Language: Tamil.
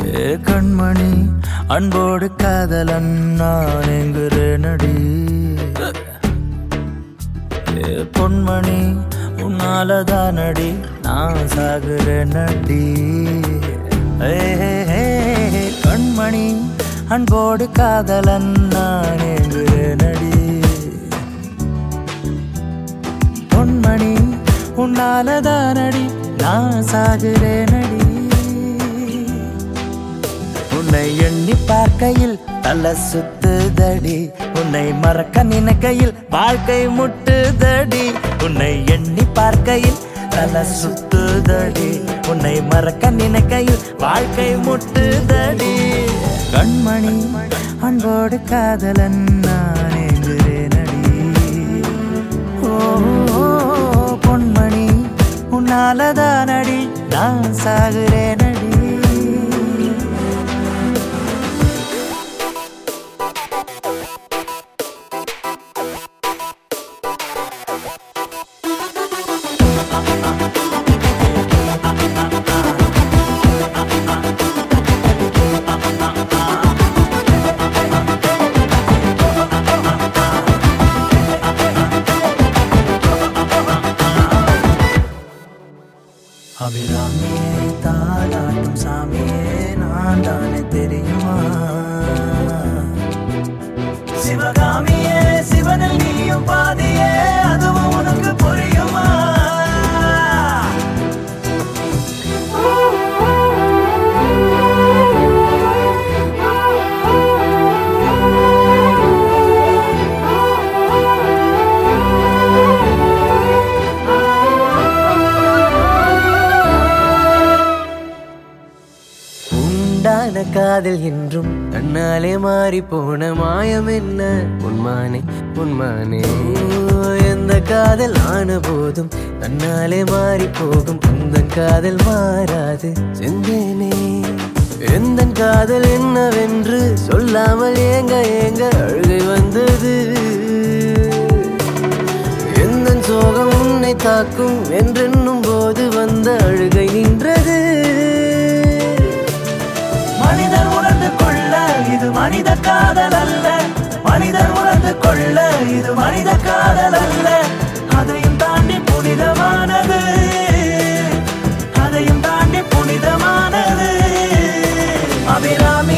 ஏ கண்மணி அன்போடு காதலன் நான் எங்குறேனடி ஏ பொன்மணி உன்னாலதானடி நான் சாகுறேனடி ஏ, ஏ, ஏ, கண்மணி அன்போடு காதலன் நான் எங்குறேனடி பொன்மணி உன்னாலதானடி நான் சாகுறேனடி உன்னை எண்ணி பார்க்கையில் தல சுத்துதடி உன்னை மறக்க நினைக்கையில் வாழ்க்கை முட்டுதடி உன்னை எண்ணி பார்க்கையில் தல சுத்துதடி உன்னை மறக்க நினைக்கையில் வாழ்க்கை முட்டுதடி கண்மணி அன்போடு காதலன் நான் எங்குறேனடி ஓ ஓ, பொன்மணி உன்னாலதானடி நான் சாகுறேனடி அபிராமியே தாலாட்டும் சாமியே நான் தானே தெரியுமா சிவகாமியே சிவனில் நீயும் பாதியே அதுவும் உனக்கு புரியுமா உண்டான காதல் என்றும் தன்னாலே மாறி போன மாயம் என்ன உன்மானே உன்மானே ஓ, எந்த காதல் ஆன போதும் தன்னாலே மாறி போகும் உந்தன் காதல் மாறாது செந்தேனே எந்த காதல் என்னவென்று சொல்லாமல் ஏங்க ஏங்க அழுகை வந்தது எந்த சோகம் உன்னை தாக்கும் என்றென்னும் போது வந்த அழுகை நின்றது மனிதர் உணர்ந்து கொள்ள இது மனித காதல் அல்ல மனிதர் உணர்ந்து கொள்ள இது மனித காதல் அல்ல அதையும் தாண்டி புனிதமானது அதையும் தாண்டி புனிதமானது அபிராமி